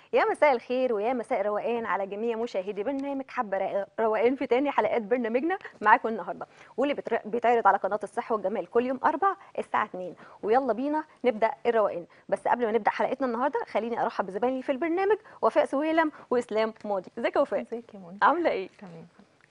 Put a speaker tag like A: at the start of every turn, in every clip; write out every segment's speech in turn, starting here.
A: يا مساء الخير ويا مساء روقان على جميع مشاهدي برنامج حبة رق- روقان في تاني حلقات برنامجنا معاكم النهارده واللي بتر- بيتعرض على قناه الصحه والجمال كل يوم اربع الساعه 2 ويلا بينا نبدا الروقان بس قبل ما نبدا حلقتنا النهارده خليني ارحب بزمايلي في البرنامج وفاء سويلم واسلام ماضي ازيك يا وفاء
B: ازيك يا منى
A: عامله ايه
B: تمام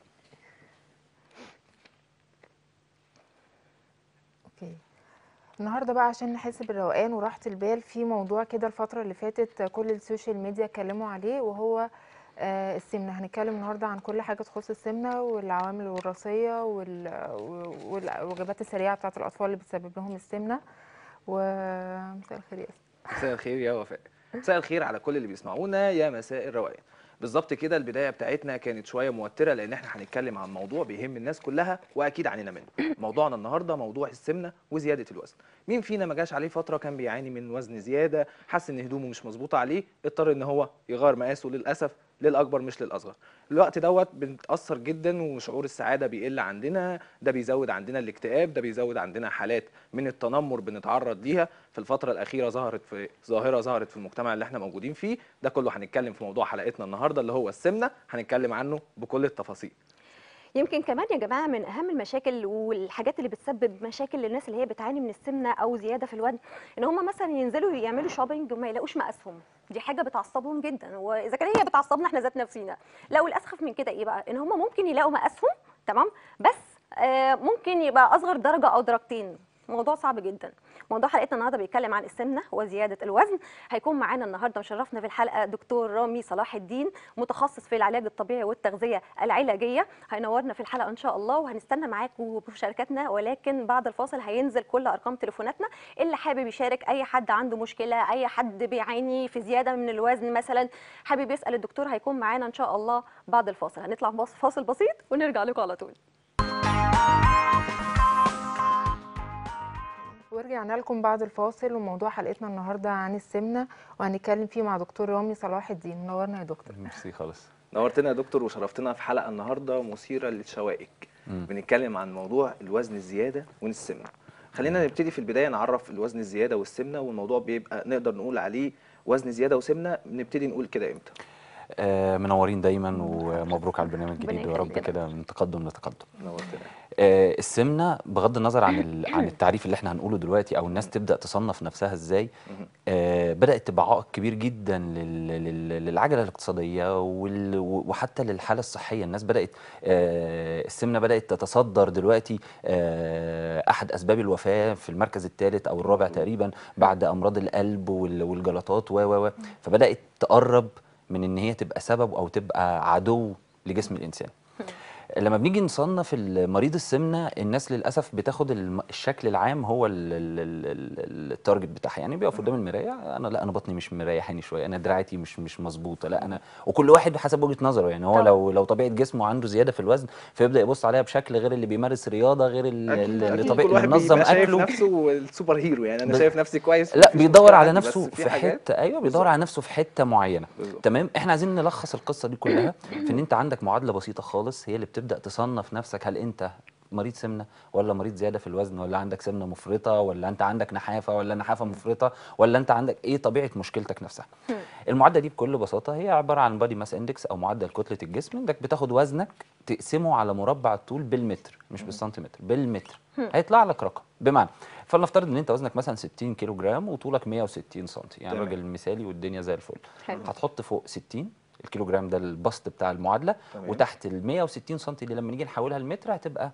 B: اوكي النهارده بقى عشان نحس بالروقان وراحة البال في موضوع كده الفترة اللي فاتت كل السوشيال ميديا اتكلموا عليه وهو آه، السمنة هنتكلم النهارده عن كل حاجة تخص السمنة والعوامل الوراثية وال- والوجبات السريعة بتاعة الأطفال اللي بتسبب لهم السمنة ومساء الخير يا أسماء.
C: مساء الخير يا وفاء مساء الخير على كل اللي بيسمعونا يا مساء الروقان بالظبط كده البدايه بتاعتنا كانت شويه موتره لان احنا هنتكلم عن موضوع بيهم الناس كلها واكيد عنينا منه موضوعنا النهارده موضوع السمنه وزياده الوزن مين فينا ما جاش عليه فتره كان بيعاني من وزن زياده حس ان هدومه مش مظبوطه عليه اضطر ان هو يغير مقاسه للاسف للاكبر مش للاصغر الوقت دوت بنتاثر جدا وشعور السعاده بيقل عندنا ده بيزود عندنا الاكتئاب ده بيزود عندنا حالات من التنمر بنتعرض ليها في الفتره الاخيره ظهرت في ظاهره ظهرت في المجتمع اللي احنا موجودين فيه ده كله هنتكلم في موضوع حلقتنا النهارده اللي هو السمنه هنتكلم عنه بكل التفاصيل
A: يمكن كمان يا جماعه من اهم المشاكل والحاجات اللي بتسبب مشاكل للناس اللي هي بتعاني من السمنه او زياده في الوزن ان هم مثلا ينزلوا يعملوا شوبينج وما يلاقوش مقاسهم دي حاجه بتعصبهم جدا واذا كان هي بتعصبنا احنا ذات نفسنا لا والاسخف من كده ايه بقى ان هم ممكن يلاقوا مقاسهم تمام بس آه ممكن يبقى اصغر درجه او درجتين موضوع صعب جدا موضوع حلقتنا النهارده بيتكلم عن السمنه وزياده الوزن هيكون معانا النهارده مشرفنا في الحلقه دكتور رامي صلاح الدين متخصص في العلاج الطبيعي والتغذيه العلاجيه هينورنا في الحلقه ان شاء الله وهنستنى معاكم بمشاركاتنا ولكن بعد الفاصل هينزل كل ارقام تليفوناتنا اللي حابب يشارك اي حد عنده مشكله اي حد بيعاني في زياده من الوزن مثلا حابب يسال الدكتور هيكون معانا ان شاء الله بعد الفاصل هنطلع بص- فاصل بسيط ونرجع لكم على طول
B: ورجعنا لكم بعد الفاصل وموضوع حلقتنا النهارده عن السمنة وهنتكلم فيه مع دكتور رامي صلاح الدين منورنا يا دكتور
D: ميرسي خالص
C: نورتنا يا دكتور وشرفتنا في حلقه النهارده مثيره للشوائك
D: مم.
C: بنتكلم عن موضوع الوزن الزياده والسمنه خلينا نبتدي في البدايه نعرف الوزن الزياده والسمنه والموضوع بيبقى نقدر نقول عليه وزن زياده وسمنه نبتدي نقول كده امتى
D: آه منورين دايما ومبروك على البرنامج
A: ربنا
D: الجديد ويا رب
A: يخليك.
D: كده من تقدم لتقدم
C: نورتنا
D: آه السمنه بغض النظر عن ال- عن التعريف اللي احنا هنقوله دلوقتي او الناس تبدا تصنف نفسها ازاي آه بدات تبقى عائق كبير جدا لل- لل- للعجله الاقتصاديه وال- وحتى للحاله الصحيه الناس بدات آه السمنه بدات تتصدر دلوقتي آه احد اسباب الوفاه في المركز الثالث او الرابع تقريبا بعد امراض القلب وال- والجلطات و و و فبدات تقرب من ان هي تبقى سبب او تبقى عدو لجسم الانسان لما بنيجي نصنف مريض السمنه الناس للاسف بتاخد الم- الشكل العام هو ال- ال- ال- ال- التارجت بتاعها يعني بيقف قدام المرايه انا لا انا بطني مش مريحاني شويه انا دراعتي مش مش مظبوطه لا انا وكل واحد بحسب وجهه نظره يعني هو
A: طبعا.
D: لو لو طبيعه جسمه عنده زياده في الوزن فيبدا يبص عليها بشكل غير اللي بيمارس رياضه غير ال-
C: أكيد-
D: اللي
C: أكيد
D: طبيعي
C: كل واحد
D: اللي منظم
C: بيبقى شايف
D: اكله
C: نفسه السوبر هيرو يعني انا
D: بس-
C: شايف نفسي كويس
D: لا
C: مفيش
D: بيدور
C: مشكلة
D: على
C: عندي، بس
D: نفسه
C: في
D: في
C: حاجات
D: حته ايوه بيدور على نفسه في حته معينه
C: بالظبط.
D: تمام احنا عايزين نلخص القصه دي كلها في ان انت عندك معادله بسيطه خالص هي اللي بتبدا تصنف نفسك هل انت مريض سمنه ولا مريض زياده في الوزن ولا عندك سمنه مفرطه ولا انت عندك نحافه ولا نحافه مفرطه ولا انت عندك ايه طبيعه مشكلتك نفسها المعادله دي بكل بساطه هي عباره عن بادي ماس اندكس او معدل كتله الجسم انك بتاخد وزنك تقسمه على مربع الطول بالمتر مش بالسنتيمتر بالمتر هيطلع لك رقم بمعنى فلنفترض ان انت وزنك مثلا 60 كيلو جرام وطولك 160 سم يعني
C: تمام.
D: راجل مثالي والدنيا زي الفل
A: حلو.
D: هتحط فوق 60 الكيلو جرام ده البسط بتاع المعادله
C: تمام.
D: وتحت ال 160 سم اللي لما نيجي نحولها لمتر هتبقى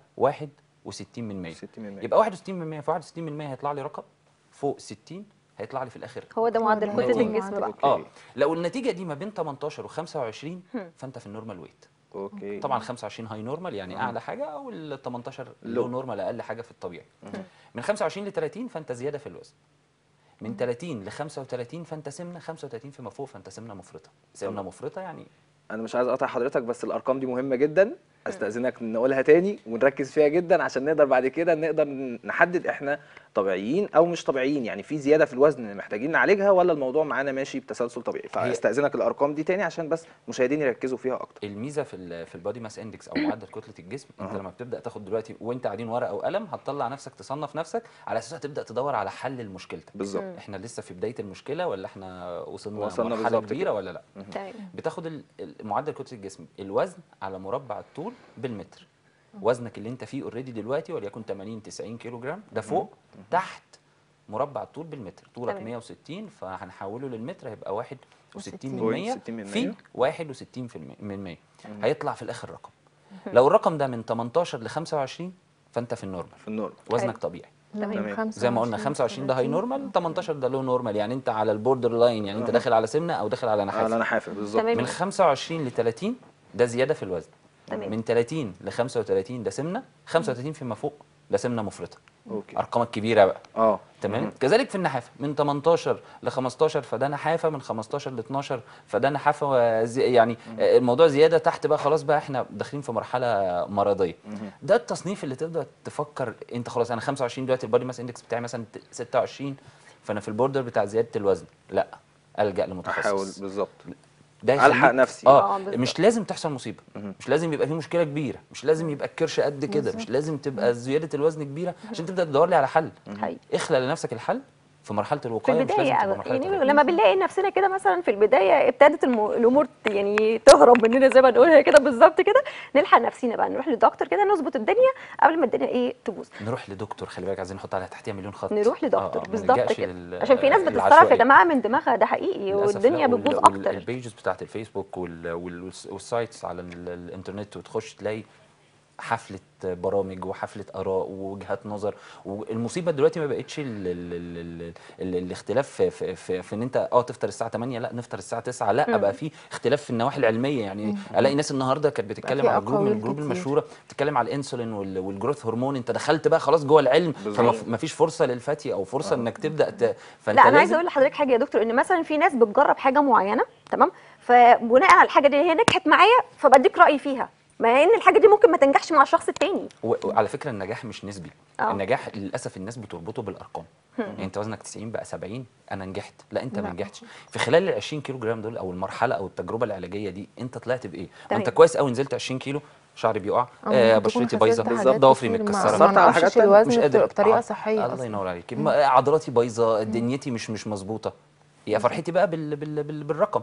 D: 61 من 100
C: 60 من 100.
D: يبقى 61 من 100 في 61 من 100 هيطلع لي رقم فوق 60 هيطلع لي في الاخر
A: هو ده معدل
B: هو ده
A: كتله
B: المعدل.
A: الجسم بقى
C: أوكي.
D: اه لو النتيجه دي ما بين 18 و25 فانت في النورمال ويت
C: اوكي
D: طبعا 25 هاي نورمال يعني اعلى حاجه او ال 18 لو
C: لو.
D: نورمال اقل حاجه في الطبيعي من 25 ل 30 فانت زياده في الوزن من 30 ل 35 فانت سمنه 35 فيما فوق فانت سمنه مفرطه سمنه
C: طبعا.
D: مفرطه يعني
C: انا مش عايز اقطع حضرتك بس الارقام دي مهمه جدا استاذنك نقولها تاني ونركز فيها جدا عشان نقدر بعد كده نقدر نحدد احنا طبيعيين او مش طبيعيين يعني في زياده في الوزن محتاجين نعالجها ولا الموضوع معانا ماشي بتسلسل طبيعي فاستاذنك الارقام دي تاني عشان بس مشاهدين يركزوا فيها اكتر
D: الميزه في ال في البادي ماس اندكس او معدل كتله الجسم انت لما بتبدا تاخد دلوقتي وانت قاعدين ورقه او قلم هتطلع نفسك تصنف نفسك على اساس هتبدا تدور على حل لمشكلتك
C: بالظبط
D: احنا لسه في بدايه المشكله ولا احنا وصلنا,
C: وصلنا
D: مرحله
C: بالظبط
D: كبيره
C: كده.
D: ولا لا
A: تمام
D: بتاخد ال- ال- معدل كتله الجسم الوزن على مربع الطول بالمتر وزنك اللي انت فيه اوريدي دلوقتي وليكن 80 90 كيلو جرام ده فوق تحت مربع الطول بالمتر طولك
A: تمام.
D: 160 فهنحوله للمتر هيبقى 61 من
B: وستين.
D: 100
C: 60 من
D: في
C: 100.
D: 61 في المية- من 100 هيطلع في الاخر رقم لو الرقم ده من 18 ل 25 فانت في النورمال
C: في النور
D: وزنك
A: حلو.
D: طبيعي
C: تمام.
D: زي ما قلنا 25 ده هاي نورمال 18 ده لو نورمال يعني انت على البوردر لاين يعني انت داخل على سمنه او داخل على نحافه
C: على انا حافل بالظبط
A: تمام.
D: من 25 ل 30 ده زياده في الوزن
A: تمام.
D: من 30 ل 35 ده سمنه 35 فيما فوق ده سمنه مفرطه
C: اوكي
D: ارقامك كبيره بقى
C: اه
D: تمام كذلك في النحافه من 18 ل 15 فده نحافه من 15 ل 12 فده نحافه وزي- يعني آه، الموضوع زياده تحت بقى خلاص بقى احنا داخلين في مرحله مرضيه ده التصنيف اللي تبدا تفكر انت خلاص انا 25 دلوقتي البادي ماس اندكس بتاعي مثلا 26 فانا في البوردر بتاع زياده الوزن لا الجا لمتخصص
C: احاول بالظبط
D: ده
C: ألحق
D: يخليك-
C: نفسي.
D: اه
A: آه، بالظبط.
D: مش لازم تحصل مصيبه مش لازم يبقى في مشكله كبيره مش لازم يبقى الكرش قد كده مش لازم تبقى زياده الوزن كبيره عشان تبدا تدور لي على حل
A: حقيقي.
D: اخلق لنفسك الحل في مرحله
A: في
D: الوقايه مش لازم
A: البدايه
D: تبقى
A: أو-
D: مرحله
A: يعني
D: العلاج.
A: لما بنلاقي نفسنا كده مثلا في البدايه ابتدت الم- الامور ت- يعني تهرب مننا زي ما نقول هي كده بالظبط كده نلحق نفسنا بقى نروح للدكتور كده نظبط الدنيا قبل ما الدنيا ايه تبوظ
D: نروح لدكتور خلي بالك عايزين نحط عليها تحتيها مليون خط
A: نروح لدكتور
D: ما
A: بالظبط
D: نلجأش
A: كده
D: لل-
A: عشان في ناس بتتصرف يا
D: للعشوائي.
A: جماعه من دماغها ده حقيقي
D: للأسف
A: والدنيا
D: لا، وال-
A: بتبوظ
D: وال-
A: اكتر
D: البيجز بتاعت الفيسبوك وال- وال- والسايتس على ال- الانترنت وتخش تلاقي حفله برامج وحفله اراء ووجهات نظر والمصيبه دلوقتي ما بقتش ال ال ال ال ال الاختلاف في, في, في, في ان انت اه تفطر الساعه 8 لا نفطر الساعه 9 لا بقى في اختلاف في النواحي العلميه يعني الاقي ناس النهارده كانت بتتكلم
B: في
D: على جروب من
B: أقاويل
D: الجروب
B: كتير.
D: المشهوره بتتكلم على الانسولين وال- والجروث هرمون انت دخلت بقى خلاص جوه العلم فما فيش فرصه للفتي او فرصه انك تبدا ت... فانت
A: لا انا
D: لازم-
A: عايزه اقول لحضرتك حاجه يا دكتور ان مثلا في ناس بتجرب حاجه معينه تمام فبناء على الحاجه دي هي نجحت معايا فبديك رايي فيها مع ان الحاجه دي ممكن ما تنجحش مع الشخص التاني
D: و- وعلى فكره النجاح مش نسبي
A: آه.
D: النجاح للاسف الناس بتربطه بالارقام يعني انت وزنك 90 بقى 70 انا نجحت لا انت ما
B: لا.
D: نجحتش في خلال ال 20 كيلو جرام دول او المرحله او التجربه العلاجيه دي انت طلعت بايه ما انت
A: تمام.
D: كويس قوي نزلت 20 كيلو شعري بيقع
B: أو
D: آه
B: ممكن تكون
D: بشرتي
B: خسرت
D: بايظه
B: حاجات
D: بالظبط ضوافري
B: كتير ما-
D: متكسره
C: أثرت
B: ما
C: على حاجات
B: نعرفش
C: تانية؟
B: الوزن
D: مش قادر
B: بطريقه
D: آه،
B: صحيه
D: الله
B: أصلاً.
D: ينور عليك ما- عضلاتي بايظه دنيتي مش مش مظبوطه يا فرحتي بقى بال بال بال بالرقم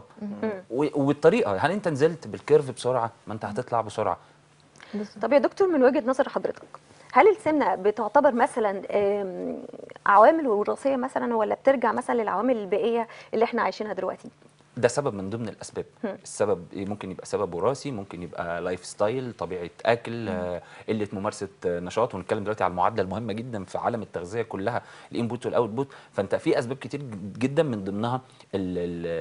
D: و- والطريقه هل انت نزلت بالكيرف بسرعه ما انت هتطلع بسرعه
B: بالظبط.
A: طب يا دكتور من وجهه نظر حضرتك هل السمنه بتعتبر مثلا آم، عوامل وراثيه مثلا ولا بترجع مثلا للعوامل البيئيه اللي احنا عايشينها دلوقتي
D: ده سبب من ضمن الاسباب السبب إيه؟ ممكن يبقى سبب وراثي ممكن يبقى لايف ستايل طبيعه اكل آه، قله ممارسه آه، نشاط ونتكلم دلوقتي على المعادله المهمه جدا في عالم التغذيه كلها الانبوت والاوتبوت فانت في اسباب كتير جدا من ضمنها ال-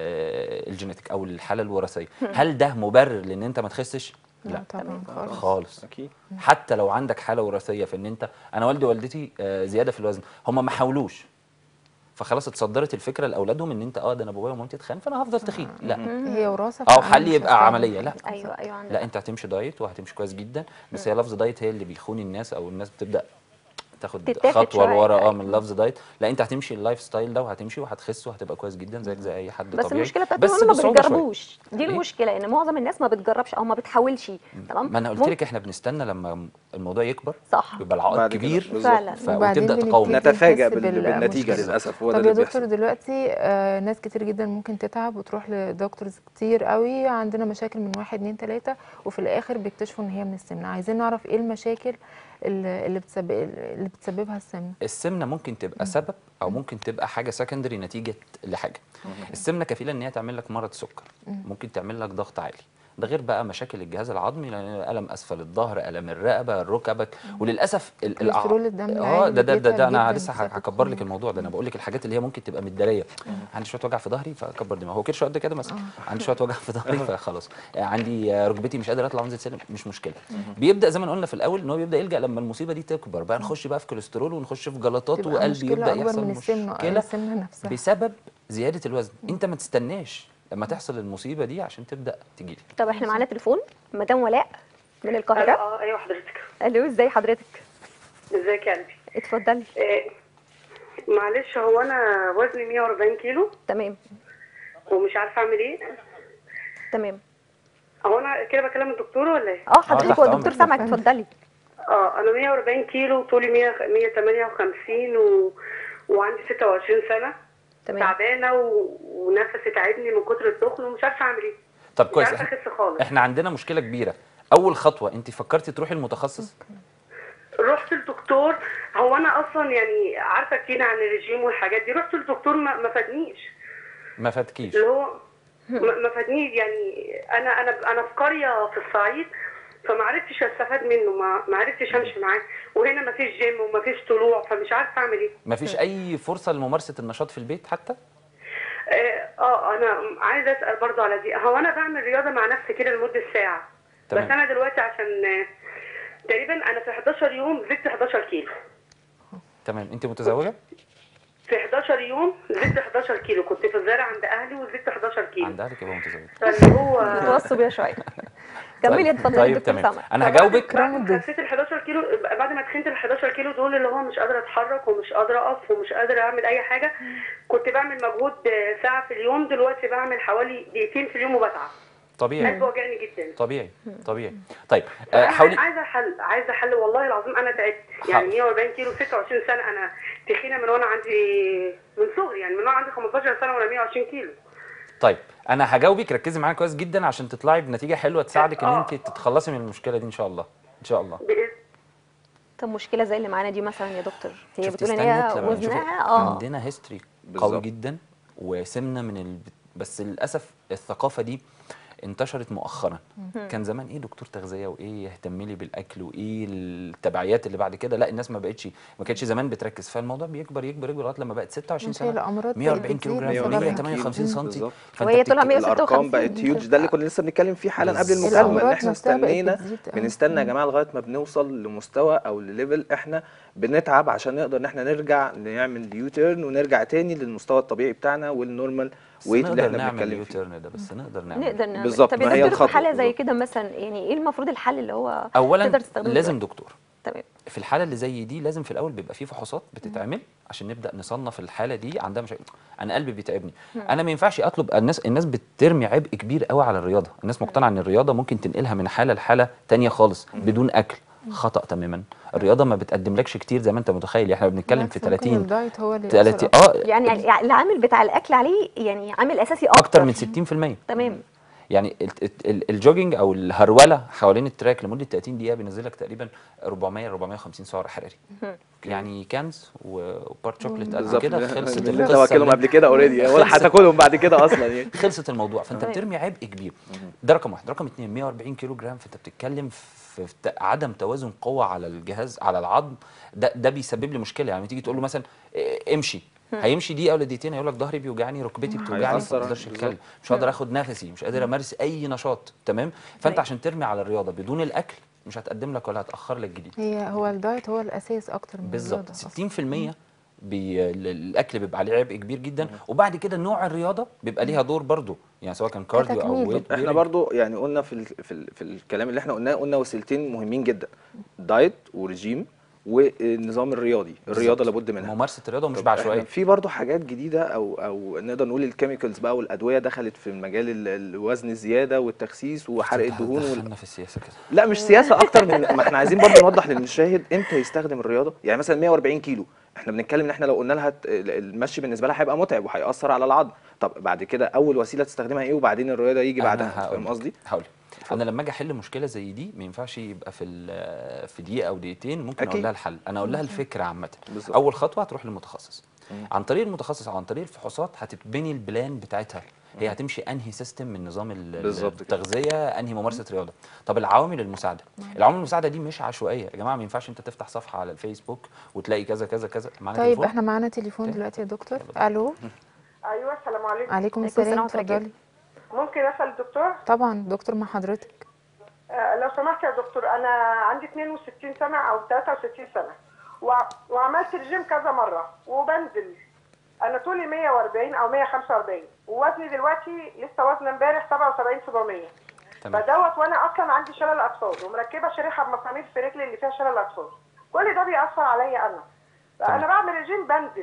D: ال- الجينيتك او الحاله الوراثيه هل ده مبرر لان انت ما تخسش
B: لا
D: لا
B: طبعا خالص
D: خالص
C: اكيد
D: حتى لو عندك حاله وراثيه في ان انت انا والدي ووالدتي آه، زياده في الوزن هم ما حاولوش فخلاص اتصدرت الفكره لاولادهم ان انت اه ده انا بابايا ومامتي تخان فانا هفضل تخين لا
B: هي وراثه
D: او
B: فأنا
D: حل
B: مش
D: يبقى
B: هستخدم.
D: عمليه لا
A: ايوه ايوه عندك
D: لا انت هتمشي دايت وهتمشي كويس جدا بس هي لفظ دايت هي اللي بيخون الناس او الناس بتبدا تاخد
A: تتاخد
D: خطوه
A: شوية.
D: لورا اه من لفظ دايت لا انت هتمشي اللايف ستايل ده وهتمشي وهتخس وهتبقى كويس جدا زيك زي اي حد
A: بس
D: طبيعي
A: المشكله بتاعتهم
D: بس
A: ان هم ما
D: بصعوبة شوية.
A: بيجربوش دي
D: إيه؟
A: المشكله ان معظم الناس ما بتجربش او ما بتحاولش تمام
D: ما انا قلت
A: ممكن-
D: لك احنا بنستنى لما الموضوع يكبر
A: صح
D: يبقى العائق
C: بعد كده.
D: كبير
C: بالظبط.
A: فعلا
D: ف-
B: وبعدين
D: وتبدا
B: بنبتدي
D: تقاوم
B: نحس
C: نتفاجأ بال-
B: بالمشكلة.
C: بالنتيجه للاسف هو ده
B: طب يا
C: اللي
B: دكتور
C: بيحصل
B: دلوقتي آه ناس كتير جدا ممكن تتعب وتروح لدكتورز كتير قوي عندنا مشاكل من واحد اتنين تلاته وفي الاخر بيكتشفوا ان هي من السمنه عايزين نعرف ايه المشاكل اللي اللي بتسبب اللي بتسببها السمنه
D: السمنه ممكن تبقى سبب او ممكن تبقى حاجه سكندري نتيجه لحاجه السمنه كفيله ان هي تعمل لك مرض سكر ممكن تعمل لك ضغط عالي ده غير بقى مشاكل الجهاز العظمي لأن الم اسفل الظهر الم الرقبه ركبك وللاسف ال- الأع-
B: كوليسترول الدم
D: اه
B: العالي
D: ده ده ده, ده انا
B: بيتعب
D: لسه
B: جداً
D: هكبر لك
B: بسبب
D: الموضوع ده انا بقول لك الحاجات اللي هي ممكن تبقى متداريه عندي شويه وجع في ظهري فاكبر دماغي هو كرش قد كده مثلا عندي شويه وجع في ظهري فخلاص عندي آه، ركبتي مش قادر اطلع وانزل سلم مش مشكله بيبدا زي ما قلنا في الاول ان هو بيبدا يلجا لما المصيبه دي تكبر بقى نخش بقى في كوليسترول ونخش في جلطات
B: تبقى
D: وقلبي
B: مشكلة
D: يبدا
B: أكبر
D: يحصل
B: من السمنة
D: مشكله
B: السمنة نفسها
D: بسبب زياده الوزن انت ما تستناش لما تحصل المصيبه دي عشان تبدا تجيلي
A: طب احنا معانا تليفون مدام ولاء من القاهره
E: اه ايوه حضرتك
A: الو ازاي حضرتك
E: ازيك يا قلبي
A: اتفضلي
E: آه، معلش هو انا وزني 140 كيلو
A: تمام
E: ومش عارفه اعمل ايه
A: تمم
E: هو انا كده بكلم الدكتور ولا ايه
A: اه حضرتك
D: تحت
A: هو
D: أمرك.
A: الدكتور سامعك اتفضلي
E: اه انا 140 كيلو وطولي 100 158 و... وعندي 26 سنه
A: تمام
E: تعبانه و... ونفسي تعبني من كتر التخن ومش عارفه اعمل ايه
D: طب
E: مش
D: كويس
E: عارفه
D: احنا,
E: اخس خالص
D: احنا عندنا مشكله كبيره اول خطوه انت فكرتي تروحي المتخصص
E: رحت للدكتور هو انا اصلا يعني عارفه كتير عن الرجيم والحاجات دي رحت للدكتور ما, ما فادنيش
D: ما فاتكيش
E: اللي هو ما ما فادنيش يعني انا انا انا في قريه في الصعيد فما عرفتش استفاد منه ما ما عرفتش امشي معاه وهنا ما فيش جيم وما فيش طلوع فمش عارفه اعمل ايه
D: ما فيش اي فرصه لممارسه النشاط في البيت حتى
E: اه آه، انا عايزه اسال برضو على دي هو انا بعمل رياضه مع نفسي كده لمده ساعه
D: تمام.
E: بس انا دلوقتي عشان آه، تقريبا انا في 11 يوم زدت 11 كيلو
D: تمام انت متزوجه
E: في 11 يوم زدت 11 كيلو كنت في الزرع عند اهلي وزدت 11 كيلو
D: عند اهلك يبقى متزوجه
E: فاللي هو
A: توصوا بيها شويه كملي اتفضلي
D: طيب
A: دكتور
D: تمام
A: سامع
D: انا هجاوبك
E: بعد ما خسيت ال 11 كيلو بعد ما تخنت ال 11 كيلو دول اللي هو مش قادره اتحرك ومش قادره اقف ومش قادره اعمل اي حاجه كنت بعمل مجهود آه، ساعه في اليوم دلوقتي بعمل حوالي دقيقتين في اليوم وبتعب
D: طبيعي
E: قلبي وجعني جدا
D: طبيعي طبيعي طيب آه،
E: انا
D: حاولي
E: عايزه حل عايزه حل والله العظيم انا تعبت يعني 140 كيلو 26 سنه انا تخينه من وانا عندي من صغري يعني من وانا عندي 15 سنه وانا 120 كيلو
D: طيب انا هجاوبك ركزي معايا كويس جدا عشان تطلعي بنتيجه حلوه تساعدك ان
E: آه.
D: انت تتخلصي من المشكله دي ان شاء الله ان شاء الله
E: باذن
A: طب مشكله زي اللي معانا دي مثلا يا دكتور هي
D: شفتي
A: بتقول ان هي
D: استنت لما نشوف-
A: وزنها اه
D: عندنا هيستوري
C: بالظبط.
D: قوي جدا وسمنه من ال... بس للاسف الثقافه دي انتشرت مؤخرا كان زمان ايه دكتور تغذيه وايه يهتم لي بالاكل وايه التبعيات اللي بعد كده لا الناس ما بقتش ما كانتش زمان بتركز فالموضوع بيكبر يكبر يكبر لغايه لما بقت 26
B: مش هي
D: سنه
B: الامراض بقت
D: 140 كيلو
B: بتزيد
D: جرام
B: بسببها.
D: 158 سم
C: بالظبط.
A: وهي طولها 156
C: الارقام بقت هيوج ده اللي كنا لسه بنتكلم فيه حالا قبل
D: بالظبط.
C: المكالمه ان
B: الأمراض
C: احنا
B: نفسها بقت
C: استنينا
B: بتزيد، آه.
C: بنستنى يا جماعه لغايه ما بنوصل لمستوى او لليفل احنا بنتعب عشان نقدر ان احنا نرجع نعمل يو تيرن ونرجع تاني للمستوى الطبيعي بتاعنا والنورمال
D: بس
C: ويت اللي
D: نقدر
C: احنا
D: نعمل
C: بنتكلم
D: يو
C: فيه
D: تيرن ده بس نقدر نعمل
A: نقدر نعمل
C: بالظبط،
A: طب
C: ما هي
A: يا دكتور في
C: الخطوة
A: حاله زي
C: بالظبط.
A: كده مثلا يعني ايه المفروض الحل اللي هو
D: اولا
A: تقدر تستخدمه
D: لازم
A: دلوقتي؟
D: دكتور
A: تمام
D: في الحاله اللي زي دي لازم في الاول بيبقى في فحوصات بتتعمل عشان نبدا نصنف الحاله دي عندها مشاكل انا قلبي بيتعبني انا ما ينفعش اطلب الناس الناس بترمي عبء كبير قوي على الرياضه الناس مقتنعه ان الرياضه ممكن تنقلها من حاله لحاله تانية خالص بدون اكل خطا تماما الرياضه ما بتقدملكش كتير زي ما انت متخيل احنا بنتكلم في
B: بالعكس، ممكن
D: 30
B: الدايت هو اللي
D: 30
B: يأثر
D: اه
A: يعني يعني العامل بتاع الاكل عليه يعني عامل اساسي اكتر
D: اكتر من 60%
A: تمام
D: يعني ال- ال- ال- الجوجينج او الهروله حوالين التراك لمده 30 دقيقه بينزلك تقريبا 400 450 سعر حراري يعني كانز وبارت شوكليت قد
C: بالظبط
D: كده خلصت
C: اللي انت
D: القصه
C: واكلهم
D: اللي-
C: قبل كده اوريدي ولا هتاكلهم بعد كده اصلا يعني
D: خلصت الموضوع فانت
A: تمام.
D: بترمي عبء كبير ده رقم واحد رقم اتنين 140 كيلو جرام فانت بتتكلم في في ت- عدم توازن قوه على الجهاز على العظم ده ده بيسبب لي مشكله يعني تيجي تقول له مثلا إيه، امشي هيمشي دقيقه ولا دقيقتين هيقول لك ظهري بيوجعني ركبتي بتوجعني ما
C: هيأثر
D: بقدرش
C: بالظبط.
D: اتكلم مش قادر اخد نفسي مش قادر امارس اي نشاط تمام فانت
A: طيب.
D: عشان ترمي على الرياضه بدون الاكل مش هتقدم لك ولا هتاخر لك جديد
B: هي هو الدايت هو الاساس اكتر من
D: بالظبط
B: الرياضة أصلاً.
D: 60% بي ال- الاكل بيبقى عليه عبء كبير جدا وبعد كده نوع الرياضه بيبقى ليها دور برضو يعني سواء كان كارديو او
B: كتكميل.
D: ويت
C: احنا برضو يعني قلنا في ال في, ال في الكلام اللي احنا قلناه قلنا وسيلتين مهمين جدا دايت ورجيم والنظام الرياضي الرياضه لابد منها
D: ممارسه الرياضه ومش
C: طب
D: بعشوائيه
C: احنا في برضو حاجات جديده او او نقدر نقول الكيميكالز بقى والادويه دخلت في مجال ال- الوزن الزياده والتخسيس وحرق الدهون وال...
D: دخلنا في السياسه كده
C: لا مش سياسه اكتر من ما احنا عايزين برضو نوضح للمشاهد امتى يستخدم الرياضه يعني مثلا 140 كيلو احنا بنتكلم ان احنا لو قلنا لها ت- المشي بالنسبه لها هيبقى متعب وهياثر على العظم طب بعد كده اول وسيله تستخدمها ايه وبعدين الرياضه يجي
D: أنا
C: بعدها
D: هقول
C: فاهم
D: لك-
C: قصدي
D: هقول لك. انا لما اجي احل مشكله زي دي ما ينفعش يبقى في ال- في دقيقه او دقيقتين ممكن
C: أكيد.
D: اقول لها الحل انا اقول لها الفكره عامه
C: بالظبط.
D: اول خطوه هتروح للمتخصص عن طريق المتخصص او عن طريق الفحوصات هتبني البلان بتاعتها هي هتمشي انهي سيستم من نظام ال- ال-
C: بالظبط كده.
D: التغذيه انهي ممارسه رياضه طب العوامل المساعده العوامل المساعده دي مش عشوائيه يا جماعه ما ينفعش انت تفتح صفحه على الفيسبوك وتلاقي كذا كذا كذا معانا
B: طيب
D: تليفون؟
B: احنا معانا تليفون
D: طيب.
B: دلوقتي يا دكتور الو
E: ايوه السلام عليكم
B: عليكم
A: عليكم
B: السلام
A: السلام ورحمة الله
B: اتفضلي
E: ممكن اسال الدكتور
B: طبعا دكتور مع حضرتك
E: آه، لو سمحت يا دكتور انا عندي 62 سنه او 63 سنه وع- وعملت الجيم كذا مره وبنزل انا طولي 140 او 145 ووزني دلوقتي لسه وزن امبارح 77 700
D: تمام
E: فدوت وانا اصلا عندي شلل اطفال ومركبه شريحه بمسامير في رجلي اللي فيها شلل اطفال كل ده بيأثر عليا انا
D: تمام.
E: فانا بعمل الجيم بنزل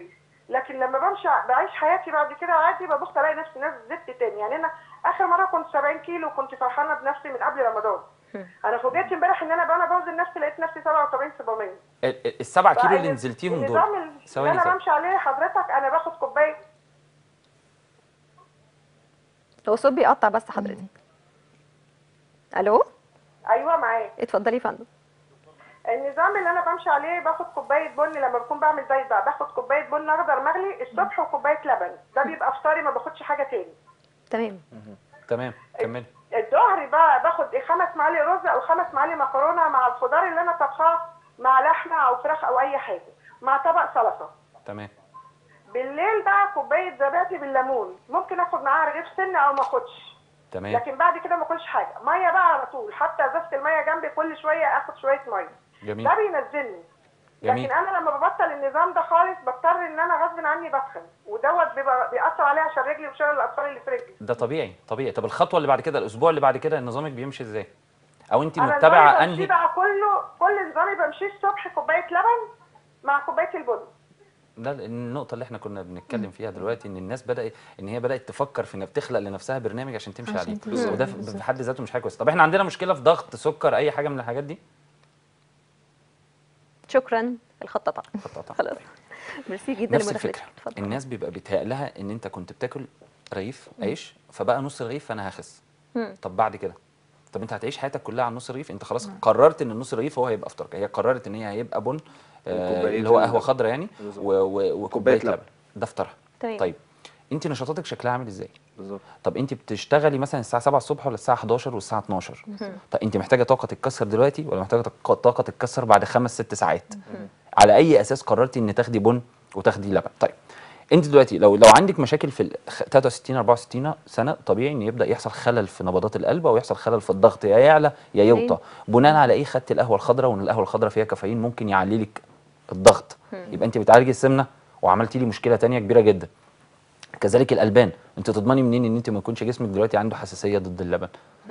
E: لكن لما بمشي بعيش حياتي بعد كده عادي ببص الاقي نفسي ناس زدت تاني يعني انا اخر مره كنت 70 كيلو وكنت فرحانه بنفسي من قبل رمضان انا فوجئت امبارح ان انا بقى انا بوزن نفسي لقيت نفسي 77 700
D: ال- ال- السبعة كيلو اللي
E: فال-
D: نزلتيهم دول
E: النظام اللي
D: ثواني
E: انا
D: ثواني
E: بمشي عليه حضرتك انا باخد كوبايه
A: هو الصوت بيقطع بس حضرتك الو
E: ايوه معاك
A: اتفضلي يا فندم
E: النظام اللي انا بمشي عليه باخد كوبايه بن لما بكون بعمل دايت بقى باخد كوبايه بن اخضر مغلي الصبح وكوبايه لبن ده بيبقى فطاري ما باخدش حاجه تاني
A: تمام
D: تمام كملي
E: الظهر بقى باخد إيه خمس معالق رز او خمس معالق مكرونه مع الخضار اللي انا طبخاه مع لحمه او فراخ او اي حاجه مع طبق سلطه
D: تمام
E: بالليل بقى كوبايه زبادي بالليمون ممكن اخد معاها رغيف سن او ما اخدش
D: تمام
E: لكن بعد كده ما اكلش حاجه ميه بقى على طول حتى ازازه الميه جنبي كل شويه اخد شويه ميه
D: جميل
E: ده بينزلني
D: جميل
E: لكن انا لما ببطل النظام ده خالص بضطر ان انا غصب عني بتخن ودوت بيبقى بيأثر عليه عشان رجلي وشلل الاطفال اللي في رجلي
D: ده طبيعي طبيعي طب الخطوه اللي بعد كده الاسبوع اللي بعد كده نظامك بيمشي ازاي او انت
E: انا
D: متبعه
E: نظامي بمشي
D: انهي
E: بقى كله كل نظامي بمشيه الصبح كوبايه لبن مع كوبايه البن
D: ده النقطة اللي احنا كنا بنتكلم فيها دلوقتي ان الناس بدأت ان هي بدأت تفكر في انها بتخلق لنفسها برنامج عشان تمشي
B: عشان
D: عليه
B: تمشي
D: وده
B: عليه،
D: في
B: بالظبط.
D: في حد ذاته مش حاجة كويسة طب احنا عندنا مشكلة في ضغط سكر اي حاجة من الحاجات دي
A: شكرا الخط قطع
D: خط قطع.
A: خلاص ميرسي جدا
D: نفس
A: لمداخلتك
D: الفكرة
A: اتفضل
D: الناس بيبقى بيتهيأ لها ان انت كنت بتاكل رغيف عيش فبقى نص رغيف فانا هخس
A: مم.
D: طب بعد كده طب انت هتعيش حياتك كلها على النص رغيف انت خلاص قررت ان النص رغيف هو هيبقى افطارك هي قررت ان هي هيبقى بن آه
C: وكوباية
D: اللي هو قهوه
C: اللبن.
D: خضراء يعني
C: بالظبط.
D: و- و- وكوبايه
C: لبن.
D: لبن ده افطارها
A: تمام
D: طيب انت نشاطاتك شكلها عامل ازاي
C: بالظبط
D: طب انت بتشتغلي مثلا الساعه 7 الصبح ولا الساعه 11 والساعه 12 طب انت محتاجه طاقه تتكسر دلوقتي ولا محتاجه طاقه طاقة تتكسر بعد خمس ست ساعات على اي اساس قررتي ان تاخدي بن وتاخدي لبن طيب انت دلوقتي لو لو عندك مشاكل في ال 63 64 سنه طبيعي ان يبدا يحصل خلل في نبضات القلب او يحصل خلل في الضغط يا يعلى يا يوطى بناء على ايه خدت القهوه الخضراء وان القهوه الخضراء فيها كافيين ممكن يعلي لك الضغط يبقى انت بتعالجي السمنه وعملتي لي مشكله تانية كبيره جدا كذلك الالبان انت تضمني منين ان انت ما يكونش جسمك دلوقتي عنده حساسيه ضد اللبن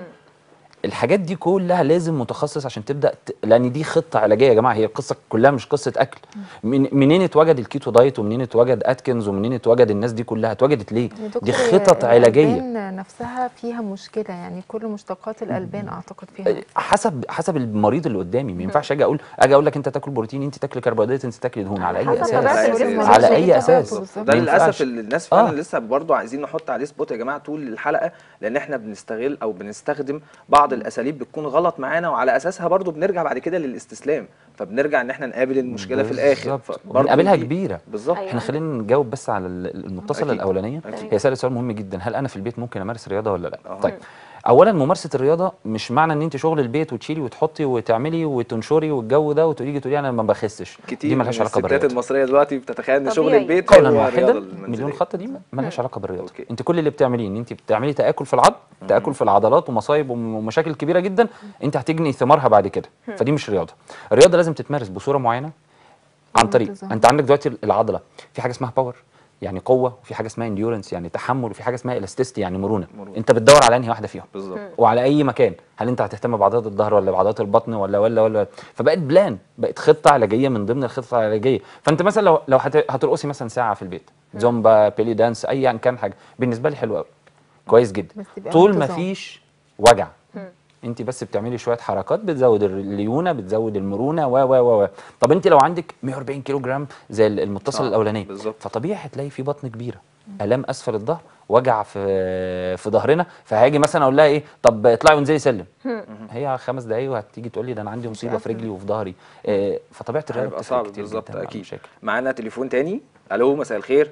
D: الحاجات دي كلها لازم متخصص عشان تبدا ت... لان دي خطه علاجيه يا جماعه هي القصه كلها مش قصه اكل من... منين اتوجد الكيتو دايت ومنين اتوجد اتكنز ومنين اتوجد الناس دي كلها اتوجدت ليه
B: يا دكتور،
D: دي خطط علاجيه
B: الألبان نفسها فيها مشكلة يعني كل مشتقات الألبان أعتقد فيها
D: حسب حسب المريض اللي قدامي ما ينفعش اجي اقول اجي اقول لك انت تاكل بروتين انت تاكل كربوهيدرات انت تاكل دهون على اي
A: حسب
D: اساس
A: طبيعة
C: على
A: الجسم
C: أساس-
D: على
B: مش
D: اي
B: طبيعته
D: اساس
B: بالظبط.
C: ده
D: ما
C: للاسف
D: ينفعش.
C: اللي الناس فعلا
D: آه.
C: لسه برضه عايزين نحط عليه سبوت يا جماعه طول الحلقه لان احنا بنستغل او بنستخدم بعض الاساليب بتكون غلط معانا وعلى اساسها برضه بنرجع بعد كده للاستسلام فبنرجع ان احنا نقابل المشكله في الاخر
D: بالظبط.
C: فبرضه
D: بنقابلها
C: دي-
D: كبيره
C: بالظبط
A: أيوة.
D: احنا خلينا نجاوب بس على ال- المتصله
C: أكيد.
D: الاولانيه
C: أكيد.
D: هي سالت سؤال مهم جدا هل انا في البيت ممكن امارس رياضه ولا لا
C: آه.
D: طيب اولا ممارسه الرياضه مش معنى ان انت شغل البيت وتشيلي وتحطي وتعملي وتنشري والجو ده وتيجي تقولي انا ما بخسش
C: كتير
D: دي
C: من
D: ملهاش علاقه
C: الستات
D: بالرياضه
C: المصريه دلوقتي بتتخيل ان شغل
A: طبيعي.
C: البيت
D: قولا
C: هو
D: واحدا
C: الرياضه
D: مليون
C: المنزليه
D: خطه دي ملهاش علاقه بالرياضه
C: أوكي.
D: انت كل اللي بتعمليه ان انت بتعملي تاكل في العظم تاكل في العضلات ومصايب وم- ومشاكل كبيره جدا انت هتجني ثمارها بعد كده فدي مش رياضه الرياضه لازم تتمارس بصوره معينه عن طريق
B: بانتظام.
D: انت عندك دلوقتي العضله في حاجه اسمها باور يعني قوه وفي حاجه اسمها انديورنس يعني تحمل وفي حاجه اسمها الاستيستي يعني مرونه
C: مرونة.
D: انت بتدور على انهي واحده فيهم
C: بالظبط
D: وعلى اي مكان هل انت هتهتم بعضلات الظهر ولا بعضلات البطن ولا ولا ولا فبقت بلان بقت خطه علاجيه من ضمن الخطه العلاجيه فانت مثلا لو لو هت- هترقصي مثلا ساعه في البيت زومبا بيلي دانس ايا كان حاجه بالنسبه لي حلو قوي كويس جدا
B: بس تبقى
D: طول ما
B: بانتظام.
D: فيش وجع انت بس بتعملي شويه حركات بتزود الليونه بتزود المرونه و و و و. طب انت لو عندك 140 كيلو جرام زي المتصل
C: آه،
D: الاولانيه
C: بالظبط.
D: فطبيعي هتلاقي في بطن كبيره الام اسفل الظهر وجع في في ظهرنا فهاجي مثلا اقول لها ايه طب اطلعي وانزلي سلم هي خمس دقايق وهتيجي تقول لي ده انا عندي مصيبه في رجلي وفي ظهري آه، فطبيعه الرياضه
C: هيبقى
D: بتفرق
C: صعب
D: كتير
C: بالظبط
D: جداً مع
C: اكيد
D: المشاكل.
C: معانا تليفون تاني الو مساء الخير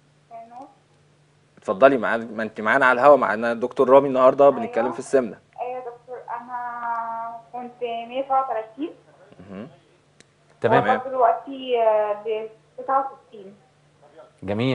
C: اتفضلي معانا ما انت معانا على الهوا معانا دكتور رامي النهارده بنتكلم
F: أيوة.
C: في السمنه
F: ايوه يا دكتور انا كنت 137
C: مهم.
D: تمام
F: وصلت دلوقتي آه، ل 69
D: جميل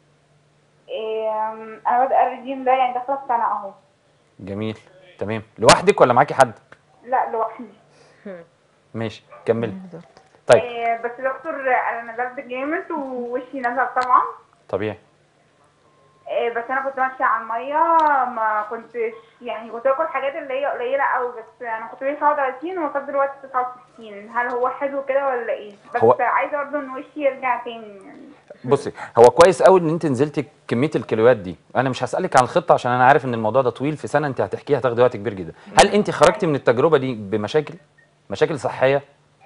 F: آم، انا بادئه الرجيم ده يعني داخله في سنه اهو
D: جميل تمام لوحدك ولا معاكي حد
F: لا لوحدي
D: ماشي كملي
B: بالظبط.
D: طيب
F: آه، بس يا دكتور انا نزلت جامد ووشي نزل طبعا
D: طبيعي
F: آه، بس انا كنت ماشيه على الميه ما كنتش يعني كنت باكل حاجات اللي هي قليله قوي بس انا كنت 137 ووصلت دلوقتي 69 هل هو حلو كده ولا ايه بس
D: هو-
F: عايزه برضه ان وشي يرجع تاني يعني
D: بصي هو كويس قوي ان انت نزلتي كميه الكيلوات دي انا مش هسالك عن الخطه عشان انا عارف ان الموضوع ده طويل في سنه انت هتحكيها هتاخدي وقت كبير جدا هل انت خرجتي من التجربه دي بمشاكل مشاكل صحيه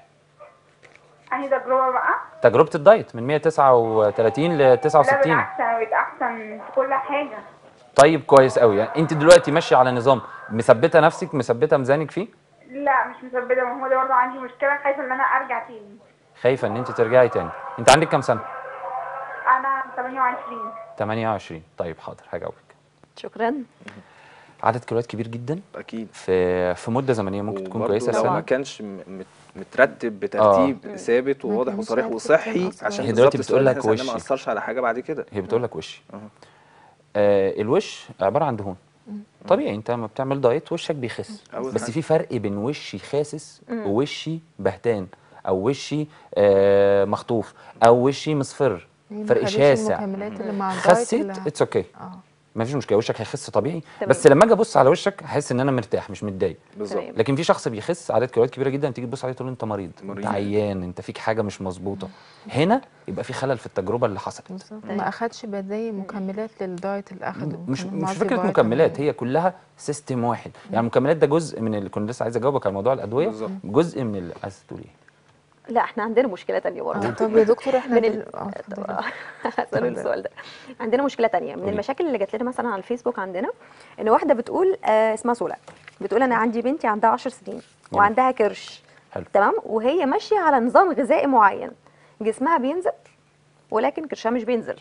F: انهي تجربه بقى
D: تجربه الدايت من 139 ل
F: لا
D: 69
F: بالعكس انا بقيت احسن في كل حاجه
D: طيب كويس قوي يعني انت دلوقتي ماشيه على نظام مثبته نفسك مثبته ميزانك فيه
F: لا مش مثبته ما هو ده برضه عندي مشكله خايفه ان انا ارجع تاني
D: خايفه ان انت ترجعي تاني انت عندك كام سنه
F: انا 28
D: 28 طيب حاضر هجاوبك
A: شكرا
D: عدد كيلوات كبير جدا
C: اكيد
D: في في مده زمنيه ممكن تكون
C: وبرضه
D: كويسه
C: لو ما
D: سنه
C: كانش م- مت- مترتب بترتيب ثابت وواضح
B: مش
C: وصريح
B: عارفة
C: وصحي
B: تفهم
C: عشان
D: هي دلوقتي
C: بالظبط
D: بتقول لك
C: السؤال بحيث إن ما
D: وشي.
C: اثرش على حاجه بعد كده
D: هي بتقول لك وشي
C: أها.
D: آه الوش عباره عن دهون طبيعي انت لما بتعمل دايت وشك بيخس
C: أول
D: بس
C: حاجة.
D: في فرق بين وشي خاسس ووشي بهتان او وشي آه مخطوف او وشي مصفر
B: هي ما
D: فرق
B: خدتش
D: شاسع
B: المكملات اللي مع الدايت
D: خسيت
B: اللي-
D: اتس اوكي
B: اه
D: ما فيش مشكله وشك هيخس طبيعي
A: تمام.
D: بس لما اجي ابص على وشك هحس ان انا مرتاح مش متضايق
C: بالظبط
A: تمام.
D: لكن في شخص بيخس عدد كيلوات كبيره جدا تيجي تبص عليه تقول له انت مريض
C: مريض.
D: انت عيان انت فيك حاجه مش مظبوطه هنا يبقى في خلل في التجربه اللي حصلت
B: بالظبط ما اخدش بداية مكملات للدايت اللي اخده
D: مش
B: كان
D: مش
B: مالتي
D: فكره
B: فيتامين.
D: مكملات هي كلها سيستم واحد يعني المكملات ده جزء من اللي كنت لسه عايز اجاوبك على موضوع الادويه
C: بالظبط.
D: جزء من اللي عايز تقول ايه
A: لا احنا عندنا مشكله تانية برضه
B: آه، طب يا دكتور احنا
A: من
B: دل...
A: ال...
B: اه اتفضلي.
A: هسأل
B: اتفضلي.
A: السؤال ده عندنا مشكله تانية من
D: قولي.
A: المشاكل اللي جات لنا مثلا على الفيسبوك عندنا ان واحده بتقول آه اسمها سولا بتقول انا عندي بنتي عندها 10 سنين وعندها كرش
D: حلو.
A: تمام وهي ماشيه على نظام غذائي معين جسمها بينزل ولكن كرشها مش بينزل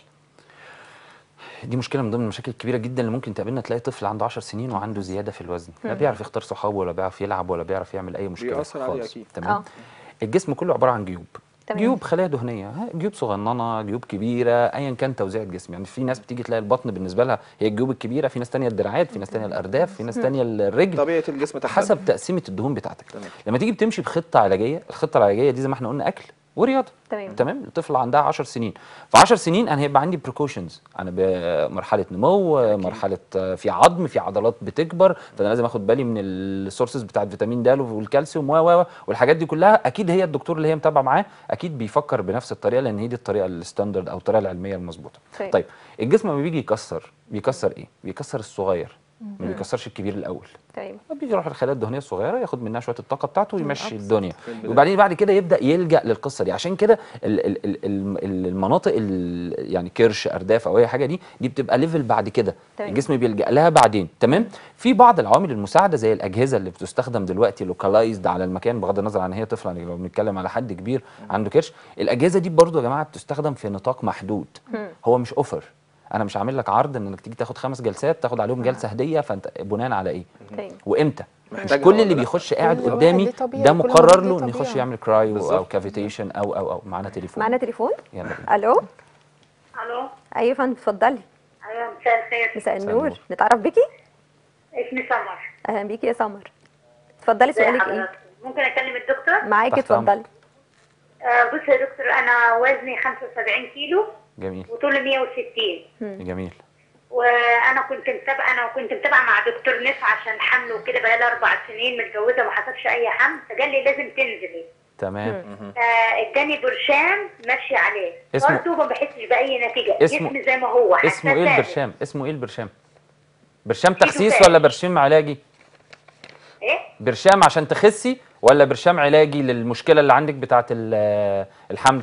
D: دي مشكله من ضمن المشاكل الكبيره جدا اللي ممكن تقابلنا تلاقي طفل عنده 10 سنين وعنده زياده في الوزن لا بيعرف يختار صحابه ولا بيعرف يلعب ولا بيعرف يعمل اي مشكله
C: بيأثر عليه
D: خالص
C: أكيد.
D: تمام
A: آه.
D: الجسم كله عباره عن جيوب
A: تمام.
D: جيوب خلايا دهنيه ها، جيوب صغننه جيوب كبيره ايا كان توزيع الجسم يعني في ناس بتيجي تلاقي البطن بالنسبه لها هي الجيوب الكبيره في ناس تانية الدراعات في ناس تانية الارداف في ناس تانية الرجل
C: طبيعه الجسم تختلف.
D: حسب تقسيمه الدهون بتاعتك
C: تمام.
D: لما تيجي بتمشي بخطه علاجيه الخطه العلاجيه دي زي ما احنا قلنا اكل ورياضه
A: تمام.
D: تمام الطفل عندها 10 سنين في 10 سنين انا هيبقى عندي بريكوشنز انا بمرحله نمو مرحله آه، في عظم في عضلات بتكبر فانا لازم اخد بالي من السورسز بتاعت فيتامين د والكالسيوم و و و والحاجات دي كلها اكيد هي الدكتور اللي هي متابعه معاه اكيد بيفكر بنفس الطريقه لان هي دي الطريقه الستاندرد او الطريقه العلميه المظبوطه
A: طيب.
D: طيب الجسم لما بيجي يكسر بيكسر ايه بيكسر الصغير ما بيكسرش الكبير الاول
A: تمام
D: بيجي يروح الخلايا الدهنيه الصغيره ياخد منها شويه الطاقه بتاعته ويمشي
B: الأبسط.
D: الدنيا
C: البداية.
D: وبعدين بعد كده يبدا يلجا للقصه دي عشان كده ال- ال- ال- ال- المناطق ال- يعني كرش ارداف او اي حاجه دي دي بتبقى ليفل بعد كده
A: تمام.
D: الجسم بيلجا لها بعدين تمام في بعض العوامل المساعده زي الاجهزه اللي بتستخدم دلوقتي لوكالايزد على المكان بغض النظر عن هي طفله يعني لو بنتكلم على حد كبير عنده كرش الاجهزه دي برضو يا جماعه بتستخدم في نطاق محدود هو مش اوفر انا مش عامل لك عرض انك تيجي تاخد خمس جلسات تاخد عليهم جلسه هديه فانت بناء على ايه
A: تمام
D: وامتى مش
C: محتاج
D: كل
C: ولا
D: اللي
C: لأ.
D: بيخش قاعد
B: كل واحد
D: قدامي
B: ليه طبيعة،
D: ده
B: كل
D: مقرر
B: واحد ليه
D: له انه يخش
B: طبيعة.
D: يعمل كرايو او
C: بالظبط.
D: كافيتيشن او او او معانا تليفون
A: معانا تليفون
D: يلا بينا
A: الو
F: الو
A: ايوه يا فندم اتفضلي
F: ايوه مساء الخير
A: مساء
D: مساء
A: النور
D: النور.
A: نتعرف بيكي
F: اسمي سمر
A: اهلا بيكي يا سمر اتفضلي
F: ازي
A: سؤالك ايه
F: حضرتك ممكن اكلم الدكتور
A: معاكي
D: تحت أمرك.
A: اتفضلي
F: آه بص يا دكتور انا وزني 75 كيلو
D: جميل
F: وطولي 160
D: جميل
F: وانا كنت متابعه انا كنت متابعه مع دكتور نسا عشان حمل وكده بقالي اربع سنين متجوزه وما حصلش اي حمل فقال لي لازم تنزلي
D: تمام
F: آه، اداني برشام ماشي عليه
D: اسمه-
F: برضه ما بحسش باي نتيجه
D: اسمه-
F: جسمي زي ما هو
D: اسمه ايه
F: حساسة.
D: البرشام اسمه ايه البرشام برشام
F: في
D: تخسيس
F: تفاح.
D: ولا برشام علاجي
F: ايه
D: برشام عشان تخسي ولا برشام علاجي للمشكله اللي عندك بتاعه ال- الحمل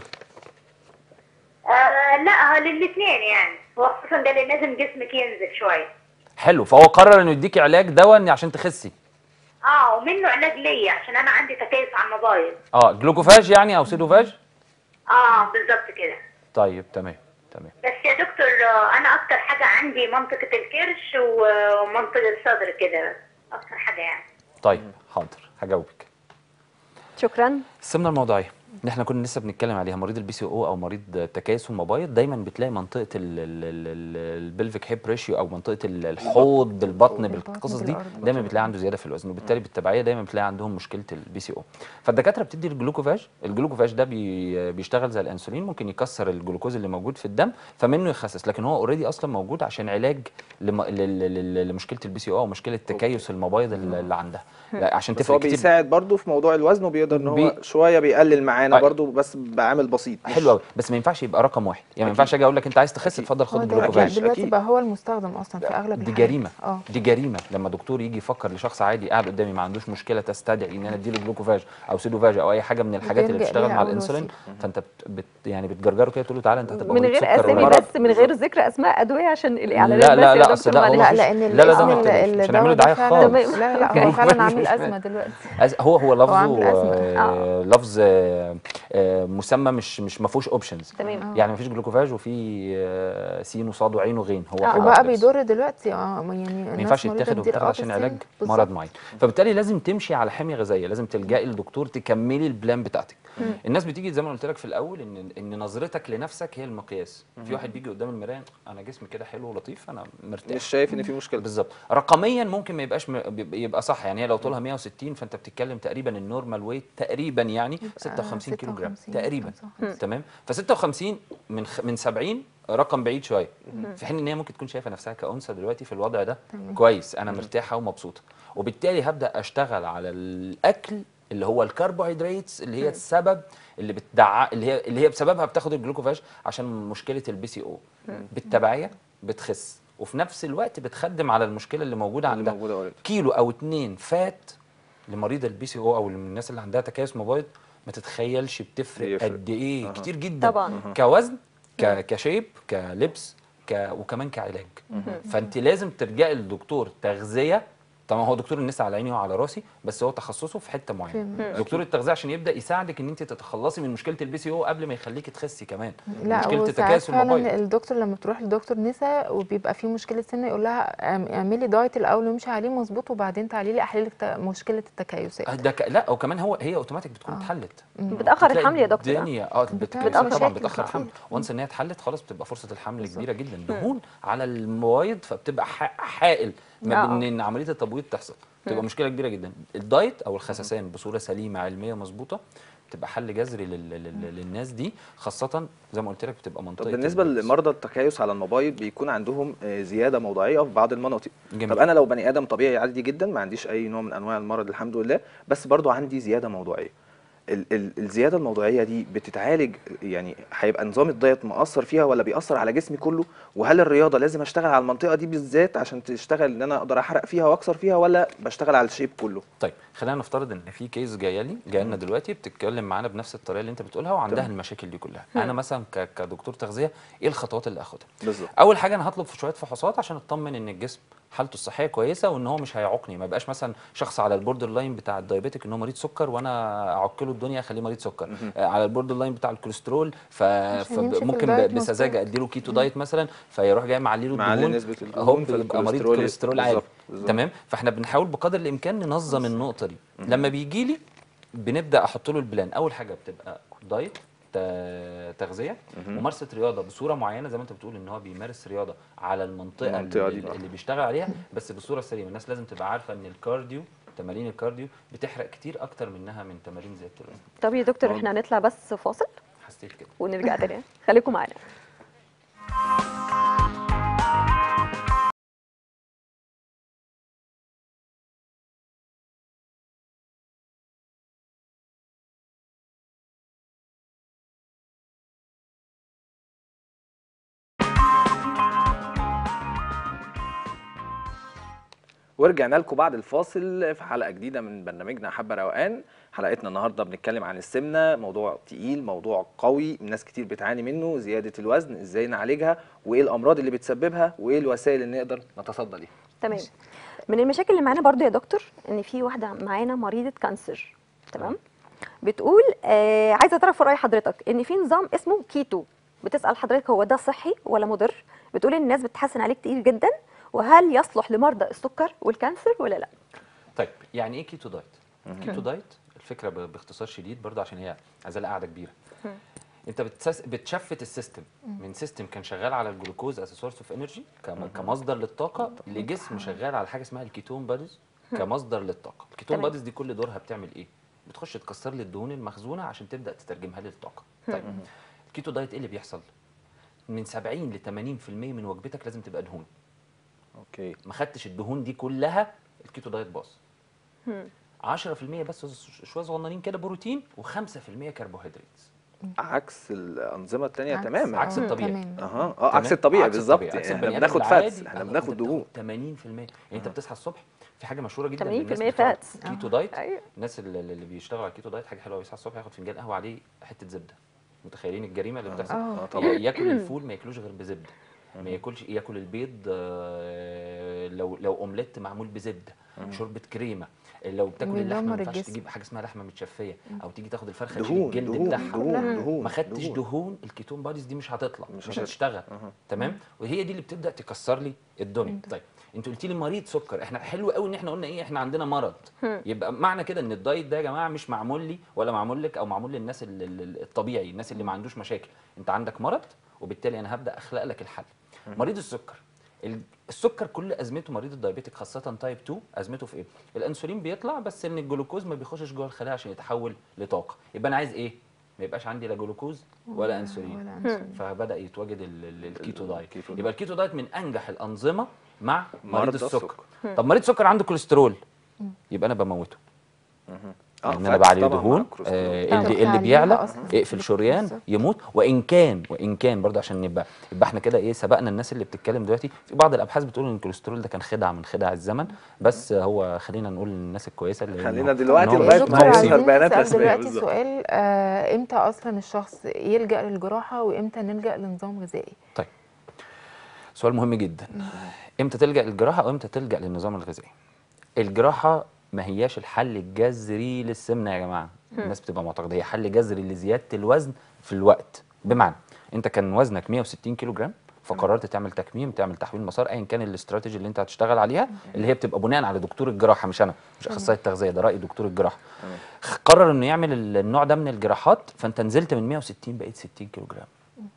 F: آه لا للاثنين يعني هو خصوصا قال لي لازم جسمك ينزل شويه
D: حلو فهو قرر انه يديكي علاج دواء عشان تخسي
F: اه ومنه علاج ليا عشان انا عندي تكيس على الموبايل
D: اه جلوكوفاج يعني او سيدوفاج
F: اه بالظبط كده
D: طيب تمام تمام
F: بس يا دكتور آه، انا اكتر حاجه عندي منطقه الكرش و- ومنطقه الصدر كده اكتر حاجه يعني
D: طيب حاضر هجاوبك
A: شكرا
D: السمنه الموضعيه اللي احنا كنا لسه بنتكلم عليها مريض البي سي او او مريض تكاسل مبايض دايما بتلاقي منطقه البلفيك هيب ريشيو او منطقه ال- الحوض بالبطن
B: بالبطن
D: بالقصص دي
B: بالأرض.
D: دايما بتلاقي عنده زياده في الوزن وبالتالي بالتبعيه دايما بتلاقي عندهم مشكله البي سي او فالدكاتره بتدي الجلوكوفاج الجلوكوفاج ده بي بيشتغل زي الانسولين ممكن يكسر الجلوكوز اللي موجود في الدم فمنه يخسس لكن هو اوريدي اصلا موجود عشان علاج لم... لل- لل- لمشكله البي سي او او مشكله تكيس المبايض اللي اللي عندها لا، عشان
C: بس
D: تفرق
C: هو
D: كتير
C: بيساعد برضه في موضوع الوزن وبيقدر ان هو
D: بي-
C: شويه بيقلل معاه معانا
D: آه.
C: برضو بس بعامل بسيط مش-
D: حلو قوي بس ما ينفعش يبقى رقم واحد يعني ما ينفعش اجي اقول لك انت عايز تخس
C: أكيد.
D: اتفضل خد
B: هو ده-
D: الجلوكوفاج
B: دلوقتي
C: أكيد.
B: بقى هو المستخدم اصلا في اغلب
D: دي
B: الحالات.
D: جريمه
B: اه
D: دي جريمه لما دكتور يجي يفكر لشخص عادي قاعد قدامي ما عندوش مشكله تستدعي ان انا اديله جلوكوفاج او سيدوفاج او اي حاجه من الحاجات اللي
B: بيلجأ
D: بتشتغل
B: ليها
D: مع
B: أول
D: الانسولين
B: وسيلة.
D: فانت بت بت يعني بتجرجره كده تقول له تعالى انت هتبقى
A: من
D: مريض
A: غير
D: سكر
A: اسامي
D: ولا-
A: بس من غير ذكر اسماء ادويه عشان الاعلانات
D: لا
A: بس
D: لا
A: يا
D: لا اصل
A: دكتور
D: ده هو
A: معلش.
B: لا
D: مفيش-
B: لان
D: لا لا ده
B: الاسم
D: ما
B: ال-
D: يتقلقش. مش
B: الدواء
D: هنعمله
B: ده
D: دعايه
B: فعلا
D: خالص
A: تمام.
B: لا لا
A: أوكي.
B: هو فعلا عامل
D: مش
B: ازمه
D: فاهم.
B: دلوقتي
D: أز- هو هو لفظه
B: عامل أزمة.
D: آه لفظ آه آه مسمى مش مش ما فيهوش اوبشنز
A: تمام
D: يعني ما فيش جلوكوفاج وفي آه سين وصاد وعين وغين هو
A: آه.
D: حاجة
B: وبقى
D: واحدة بس.
B: بيضر دلوقتي اه يعني
D: ما ينفعش يتاخد وبتاخد عشان علاج مرض معين فبالتالي لازم تمشي على حميه غذائيه لازم تلجئي لدكتور تكملي البلان بتاعتك الناس بتيجي زي ما قلت لك في الاول ان ان نظرتك لنفسك هي المقياس في واحد بيجي قدام المرايه انا جسمي كده حلو ولطيف انا مرتاح
C: مش شايف ان في مشكله
D: بالظبط رقميا ممكن ما يبقاش م... بيبقى- يبقى صح يعني هي لو طولها 160 فانت بتتكلم تقريبا النورمال ويت تقريبا يعني 56 كيلو جرام
B: 56
D: تقريبا
B: 55.
D: تمام ف 56 من خ... من 70 رقم بعيد شويه في حين ان هي ممكن تكون شايفه نفسها كانثى دلوقتي في الوضع ده
B: تمام.
D: كويس انا مرتاحه ومبسوطه وبالتالي هبدا اشتغل على الاكل اللي هو الكربوهيدرات اللي هي السبب اللي بتدع اللي هي اللي هي بسببها بتاخد الجلوكوفاج عشان مشكله البي سي او بالتبعيه بتخس وفي نفس الوقت بتخدم على المشكله اللي موجوده
C: اللي
D: عندها
C: موجوده اوريدي
D: كيلو او اتنين فات لمريض البي سي او او من الناس اللي عندها تكيس مبيض ما تتخيلش بتفرق
C: بيفرق.
D: قد ايه
C: أها.
D: كتير جدا
A: طبعا
D: كوزن ك... كشيب كلبس ك... وكمان كعلاج فانت لازم ترجعي لدكتور تغذيه طبعا هو دكتور النساء على عيني وعلى راسي بس هو تخصصه في حته معينه
B: فهمت.
D: دكتور التغذيه عشان يبدا يساعدك ان انت تتخلصي من مشكله البي سي او قبل ما يخليكي تخسي كمان
B: لا
D: مشكله
B: وساعات
D: تكاسل
B: فعلا
D: المبيض
B: الدكتور لما بتروح لدكتور نساء وبيبقى في مشكله سمنه يقول لها اعم- اعملي دايت الاول وامشي عليه مظبوط وبعدين تعالي لي احلل لك ت- مشكله التكيسات
D: آه، ده ك... لا وكمان هو هي اوتوماتيك بتكون
B: آه.
D: اتحلت
A: بتاخر
D: بتلاقي
A: الحمل يا دكتور آه.
D: الدنيا اه بت...
B: بتعمل
D: طبعا
B: مشاكل
D: بتاخر الحمل
B: كتير.
D: وانس ان هي اتحلت خلاص بتبقى فرصه الحمل كبيره جدا دهون على الموايض فبتبقى ح- حائل ما
A: آه.
D: بين ان عمليه التبويض تحصل بتبقى مشكله كبيره جدا الدايت او الخسسان بصوره سليمه علميه مظبوطه بتبقى حل جذري لل... لل... للناس دي خاصه زي ما قلت لك بتبقى منطقه
C: طب بالنسبه
D: البلوز.
C: لمرضى التكيس على المبايض بيكون عندهم آه، زياده موضعيه في بعض المناطق
D: جميل.
C: طب انا لو بني ادم طبيعي عادي جدا ما عنديش اي نوع من انواع المرض الحمد لله بس برضو عندي زياده موضعيه ال ال الزياده الموضعيه دي بتتعالج يعني هيبقى نظام الدايت مأثر فيها ولا بيأثر على جسمي كله وهل الرياضه لازم اشتغل على المنطقه دي بالذات عشان تشتغل ان انا اقدر احرق فيها واكسر فيها ولا بشتغل على الشيب كله
D: طيب خلينا نفترض ان في كيس جايه لي جايه لنا دلوقتي بتتكلم معانا بنفس الطريقه اللي انت بتقولها وعندها
C: تمام.
D: المشاكل دي كلها انا مثلا ك- كدكتور تغذيه ايه الخطوات اللي اخدها
C: بالظبط
D: اول حاجه انا هطلب في شويه فحوصات عشان اطمن ان الجسم حالته الصحيه كويسه وان هو مش هيعوقني ما يبقاش مثلا شخص على البوردر لاين بتاع الدايابيتك ان هو مريض سكر وانا اعك له الدنيا اخليه مريض سكر آه على البوردر لاين بتاع الكوليسترول ف...
B: عشان يمشي في
D: فممكن
B: الدايت
D: ب- بسذاجه
B: مظبوط.
D: اديله كيتو دايت مثلا فيروح جاي معلي له
C: معلي
D: الدهون
C: نسبة الدهون
D: هوب يبقى مريض
C: فالكوليسترول
D: كوليسترول عالي
C: بالظبط، بالظبط.
D: تمام فاحنا بنحاول بقدر الامكان ننظم النقطه دي لما بيجي لي بنبدا احط له البلان اول حاجه بتبقى دايت ت- تغذيه ممارسه رياضه بصوره معينه زي ما انت بتقول ان هو بيمارس رياضه على المنطقه,
C: المنطقة
D: اللي,
C: دي بقى.
D: اللي بيشتغل عليها بس بالصوره السليمه الناس لازم تبقى عارفه ان الكارديو تمارين الكارديو بتحرق كتير اكتر منها من تمارين زي الوزن
A: طب يا دكتور احنا هنطلع بس فاصل
D: حسيت كده
A: ونرجع تاني خليكم معانا
C: ورجعنا لكم بعد الفاصل في حلقه جديده من برنامجنا حبه روقان حلقتنا النهارده بنتكلم عن السمنه موضوع تقيل موضوع قوي ناس كتير بتعاني منه زياده الوزن ازاي نعالجها وايه الامراض اللي بتسببها وايه الوسائل اللي نقدر نتصدى ليها
A: تمام من المشاكل اللي معانا برضو يا دكتور ان في واحده معانا مريضه كانسر تمام بتقول آه عايزه تعرف راي حضرتك ان في نظام اسمه كيتو بتسال حضرتك هو ده صحي ولا مضر بتقول ان الناس بتحسن عليه كتير جدا وهل يصلح لمرضى السكر والكانسر ولا لا
D: طيب يعني ايه كيتو دايت كيتو دايت الفكره ب- باختصار شديد برضه عشان هي عايزه لها قاعده كبيره انت بتسس... بتشفت السيستم من سيستم كان شغال على الجلوكوز از سورس اوف انرجي كمصدر للطاقه لجسم شغال على حاجه اسمها الكيتون باديز كمصدر للطاقه الكيتون
A: تمام.
D: باديز دي كل دورها بتعمل ايه بتخش تكسر لي الدهون المخزونه عشان تبدا تترجمها لي للطاقه طيب الكيتو دايت ايه اللي بيحصل من 70 ل 80% من وجبتك لازم تبقى دهون
C: اوكي
D: ما خدتش الدهون دي كلها الكيتو دايت باظ 10% بس شويه صغننين كده بروتين و5% كربوهيدرات
C: عكس الانظمه الثانيه
B: عكس-
C: تماما
D: عكس
B: آه،
D: الطبيعي.
B: تمام.
C: اها اه عكس
D: تمام؟
C: الطبيعي
D: عكس
C: بالظبط
D: الطبيعي. عكس
C: يعني احنا
D: البني
C: بناخد
D: آدم
C: فاتس
D: العادي،
C: احنا
D: أنت
C: بناخد دهون
D: بتاخد 80% يعني انت بتصحى الصبح في حاجه مشهوره جدا
A: 80%
D: للناس بتوع
A: فاتس.
D: كيتو دايت
A: أيوة.
D: الناس اللي, اللي بيشتغلوا على الكيتو دايت حاجه حلوه يصحى الصبح ياخد فنجان قهوه عليه حته زبده متخيلين الجريمه اللي بتحصل
B: اه
C: اه طبعا
D: ي- ياكل الفول ما ياكلوش غير بزبده ما ياكلش ياكل البيض آه، لو لو اومليت معمول بزبده شوربه كريمه لو بتاكل اللحمه ما
B: ويدمر
D: ينفعش
B: الجسم.
D: تجيب حاجه اسمها لحمه متشفيه او تيجي تاخد الفرخه تشيل
C: دهون
D: الجلد
C: دهون
D: بتاعها
C: دهون دهون
D: ما خدتش
C: دهون.
D: دهون الكيتون باديز دي مش هتطلع
C: مش
D: مش,
C: هتطلع.
D: هتشتغل
C: أها.
D: تمام وهي دي اللي بتبدا تكسر لي الدنيا طيب انت قلت لي مريض سكر احنا حلو قوي ان احنا قلنا ايه احنا عندنا مرض يبقى معنى كده ان الدايت ده يا جماعه مش معمول لي ولا معمول لك او معمول للناس ال- ال- الطبيعي الناس اللي ما عندوش مشاكل انت عندك مرض وبالتالي انا هبدا اخلق لك الحل مريض السكر ال- السكر كل ازمته مريض الدايابيتك خاصه تايب 2 ازمته في ايه الانسولين بيطلع بس ان الجلوكوز ما بيخشش جوه الخلايا عشان يتحول لطاقه يبقى انا عايز ايه ما يبقاش عندي لا جلوكوز ولا انسولين
B: ولا أنسولين.
D: فبدا يتواجد ال- ال- الكيتو دايت
C: الكيتو
D: يبقى الكيتو دايت من انجح الانظمه مع مريض
C: مرضى
D: السكر
C: السكر.
D: طب مريض سكر عنده كوليسترول يبقى انا بموته
C: اه
D: ان انا
C: فاتس
D: بعليه
C: طبعاً مع
D: دهون
C: الكوليسترول.
D: آه
B: طبعاً.
D: اللي, اللي
B: عليها
D: بيعلى
B: أصلاً.
D: اقفل شريان
B: بالظبط.
D: يموت وان كان وان كان برضه عشان نبقى يبقى احنا كده ايه سبقنا الناس اللي بتتكلم دلوقتي في بعض الابحاث بتقول ان الكوليسترول ده كان خدعه من خدع الزمن بس هو خلينا نقول للناس الكويسه اللي
C: خلينا
D: إنه-
C: دلوقتي
D: إن هو
C: لغاية
D: مش
C: ما
B: دكتور
C: يظهر
D: موجود.
B: عايزين
C: بيانات
B: نسأل
C: رسمية
B: دلوقتي
C: بالظبط.
B: سؤال آه امتى اصلا الشخص يلجأ للجراحة وامتى نلجأ لنظام غذائي
D: طيب سؤال مهم جدا امتى تلجا للجراحه او امتى تلجا للنظام الغذائي الجراحه ما هياش الحل الجذري للسمنه يا جماعه الناس بتبقى معتقده هي حل جذري لزياده الوزن في الوقت بمعنى انت كان وزنك 160 كيلو جرام فقررت تعمل تكميم تعمل تحويل مسار ايا كان الاستراتيجي اللي انت هتشتغل عليها اللي هي بتبقى بناء على دكتور الجراحه مش انا مش اخصائي التغذيه ده راي دكتور الجراحه قرر انه يعمل ال- النوع ده من الجراحات فانت نزلت من 160 بقيت 60 كيلو جرام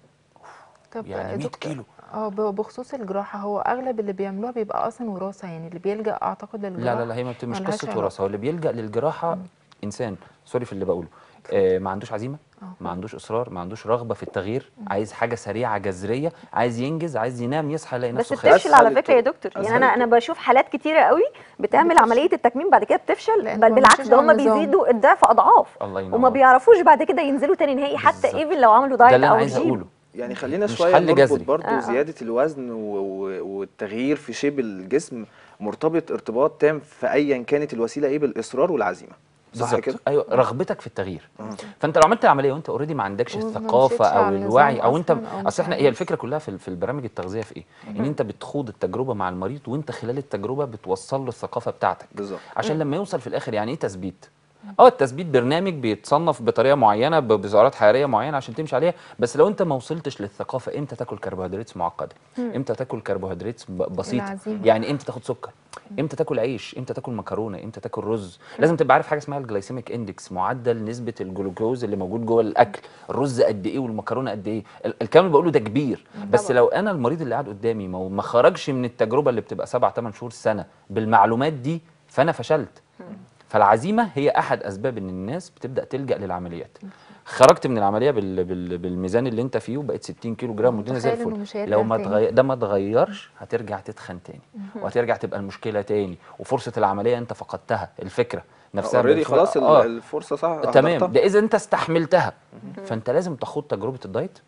B: طب
D: يعني 100
B: دكتور-
D: كيلو
B: اه ب- بخصوص الجراحة هو اغلب اللي بيعملوها بيبقى اصلا وراثة يعني اللي بيلجأ اعتقد للجراحة
D: لا لا لا هي ما بت- مش
B: ملهاش
D: قصه
B: علاقة.
D: وراثه هو اللي بيلجا للجراحه انسان سوري في اللي بقوله آه ما عندوش عزيمه
B: آه.
D: ما عندوش اصرار ما عندوش رغبه في التغيير عايز حاجه سريعه جذريه عايز ينجز عايز ينام يصحى يلاقي
A: بس
D: نفسه خاف
A: بتفشل على
C: أسهل
A: فكره يا
C: الطرق.
A: دكتور
C: أسهل
A: يعني انا انا
C: الطرق.
A: بشوف حالات كتيره قوي بتعمل
B: بتفشل.
A: عمليه التكميم بعد كده بتفشل
B: لأن
A: بل
B: ما
A: بالعكس
B: مشيش
A: ده
B: على
A: هم
B: النظام.
A: بيزيدوا الضعف اضعاف
D: الله
A: وما
D: ينور
A: بيعرفوش بعد كده ينزلوا تاني نهائي حتى
D: بالظبط.
A: ايفن لو عملوا
D: ده
A: دايت
D: اللي انا
A: او
D: عايز
A: رجيم
D: اقوله
C: يعني خلينا
D: مش
C: شويه
D: حل
C: نربط
D: جذري.
C: برضو
A: آه، آه.
C: زياده الوزن و- و- والتغيير في شيب الجسم مرتبط ارتباط تام في ايا كانت الوسيله ايه بالاصرار والعزيمه صح
D: بالظبط.
C: كده
D: ايوه رغبتك في التغيير فانت لو عملت العمليه وانت اوريدي ما عندكش
B: وما
D: الثقافه
B: مشيتش
D: او
B: على النظام
D: الوعي او انت
B: أصلاً أو مش
D: اصل احنا هي
B: عايز.
D: الفكره كلها في ال- في البرامج التغذيه في ايه ان انت بتخوض التجربه مع المريض وانت خلال التجربه بتوصل له الثقافه بتاعتك
C: بالظبط
D: عشان لما يوصل في الاخر يعني ايه تثبيت اه التثبيت برنامج بيتصنف بطريقه معينه ب- بسعرات حراريه معينه عشان تمشي عليها بس لو انت ما وصلتش للثقافه امتى تاكل كربوهيدرات معقده امتى تاكل كربوهيدرات ب- بسيطه
B: العزيمة.
D: يعني امتى تاخد سكر امتى تاكل عيش امتى تاكل مكرونه امتى تاكل رز لازم تبقى عارف حاجه اسمها الجلايسيميك اندكس معدل نسبه الجلوكوز اللي موجود جوه الاكل الرز قد ايه والمكرونه قد ايه ال- الكلام اللي بقوله ده كبير بس
A: طبعاً.
D: لو انا المريض اللي قاعد قدامي ما ما خرجش من التجربه اللي بتبقى سبع ثمان شهور سنه بالمعلومات دي فانا فشلت فالعزيمه هي احد اسباب ان الناس بتبدا تلجا للعمليات خرجت من العمليه بال... بال... بالميزان اللي انت فيه وبقيت 60 كيلو جرام والدنيا زي
B: متخيل إنه
D: الفل
B: مش هيرجع
D: لو ما
B: تاني.
D: تغير ده ما اتغيرش هترجع تتخن تاني وهترجع تبقى المشكله تاني وفرصه العمليه انت فقدتها الفكره نفسها
C: اوريدي
D: بالفرق-
C: خلاص ال-
D: آه.
C: الفرصه صح
D: تمام
C: أحضرتها.
D: ده اذا انت استحملتها فانت لازم تخوض تجربه الدايت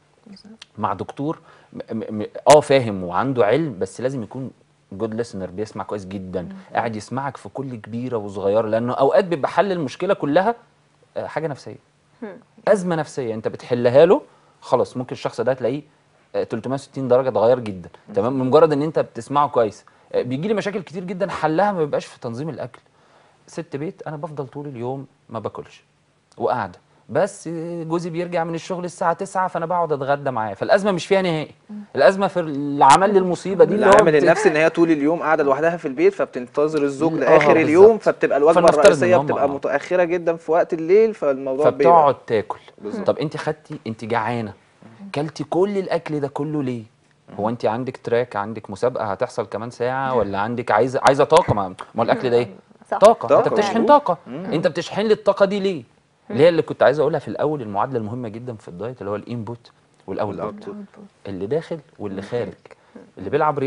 D: مع دكتور م- م- م- اه فاهم وعنده علم بس لازم يكون جود ليسنر بيسمع كويس جدا قاعد يسمعك في كل كبيره وصغيره لانه اوقات بيبقى حل المشكله كلها آه، حاجه نفسيه ازمه نفسيه انت بتحلها له خلاص ممكن الشخص ده تلاقيه آه، 360 درجه اتغير جدا تمام من مجرد ان انت بتسمعه كويس آه، بيجي لي مشاكل كتير جدا حلها ما بيبقاش في تنظيم الاكل ست بيت انا بفضل طول اليوم ما باكلش وقاعده بس جوزي بيرجع من الشغل الساعه 9 فانا بقعد اتغدى معاه فالازمه مش فيها نهائي الازمه في اللي عمل لي المصيبه دي اللي هو
C: العامل
D: بت-
C: النفسي ان هي طول اليوم قاعده لوحدها في البيت فبتنتظر الزوج
D: آه،
C: لاخر
D: بالظبط.
C: اليوم فبتبقى الوجبه
D: فلنفترض إن
C: الرئيسيه
D: هم-
C: بتبقى
D: آه.
C: متاخره جدا في وقت الليل فالموضوع
D: فبتقعد تاكل
C: بالظبط.
D: طب انت خدتي انت جعانه كلتي كل الاكل ده كله ليه هو انت عندك تراك عندك مسابقه هتحصل كمان ساعه ولا عندك عايزه عايزه طاقه ما ما هو الاكل ده ايه
A: صح.
D: طاقه,
C: طاقة،
D: انت بتشحن
C: مظبوط.
D: طاقه انت بتشحن لي الطاقه دي ليه اللي هي اللي كنت عايز اقولها في الاول المعادله المهمه جدا في الدايت اللي هو الانبوت والاوتبوت
C: والأوتبوت.
D: اللي داخل واللي خارج اللي بيلعب رياضه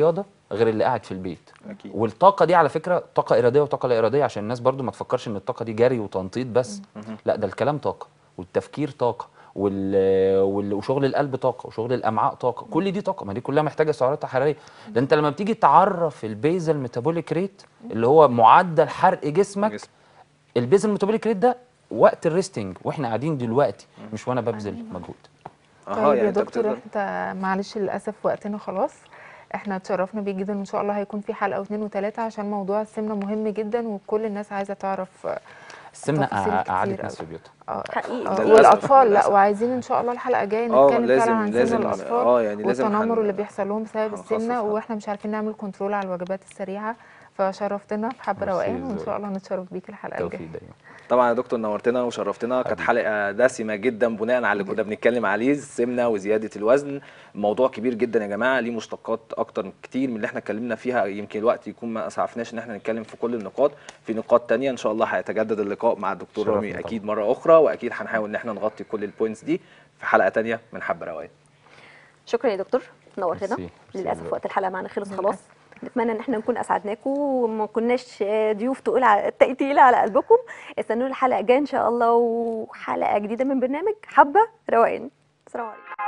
D: غير اللي قاعد في البيت
C: اكيد
D: والطاقه دي على فكره طاقه اراديه وطاقه لا اراديه عشان الناس برضو ما تفكرش ان الطاقه دي جري وتنطيط بس لا ده الكلام طاقه والتفكير طاقه وال... وال... وشغل القلب طاقه وشغل الامعاء طاقه كل دي طاقه ما دي كلها محتاجه سعرات حراريه ده انت لما بتيجي تعرف البيزل ميتابوليك ريت اللي هو معدل حرق جسمك
C: جسم.
D: البيزل ميتابوليك ريت ده وقت الريستنج واحنا قاعدين دلوقتي مش وانا ببذل مجهود
B: طيب يا
C: أنت
B: دكتور
C: بتقدر-
B: انت معلش للاسف وقتنا خلاص احنا اتشرفنا بيك جدا وان شاء الله هيكون في حلقه واثنين وثلاثه عشان موضوع السمنه مهم جدا وكل الناس عايزه تعرف آه،
D: السمنه
B: تفاصيل
D: قع-
B: كتير
D: قعدت
B: أوي.
D: ناس في بيوتها
B: اه
A: حقيقي
B: آه،
C: للأسف-
B: والاطفال لا
C: للأسف.
B: وعايزين ان شاء الله الحلقه الجايه
C: اه
B: نتكلم
C: لازم
B: فعلا عن سن
C: لازم
B: الاطفال
C: اه يعني لازم
B: والتنمر
C: هن-
B: اللي بيحصل لهم بسبب
C: هنخصص
B: السمنه
C: حلقة.
B: واحنا مش عارفين نعمل كنترول على الوجبات السريعه فشرفتنا في حب
D: ميرسي
B: روقان وان
D: ازاي.
B: شاء الله نتشرف بيك الحلقه الجايه
D: توفيق دايما
C: طبعا يا دكتور نورتنا وشرفتنا كانت حلقه دسمه جدا بناء على اللي كنا بنتكلم عليه السمنه وزياده الوزن موضوع كبير جدا يا جماعه ليه مشتقات اكتر كتير من اللي احنا اتكلمنا فيها يمكن الوقت يكون ما اسعفناش ان احنا نتكلم في كل النقاط في نقاط تانية ان شاء الله هيتجدد اللقاء مع الدكتور
D: شرفنا
C: رامي
D: طبعا.
C: اكيد مره اخرى واكيد هنحاول ان احنا نغطي كل البوينتس دي في حلقه تانية من حب روقان
A: شكرا يا دكتور نورتنا
D: ميرسي. ميرسي
A: للاسف
D: والله.
A: وقت الحلقه معانا خلص خلاص نتمنى ان احنا نكون اسعدناكم وما كناش آه، ضيوف تقول على تقيله على قلبكم استنوا الحلقه الجايه ان شاء الله وحلقه جديده من برنامج حبه روقان السلام عليكم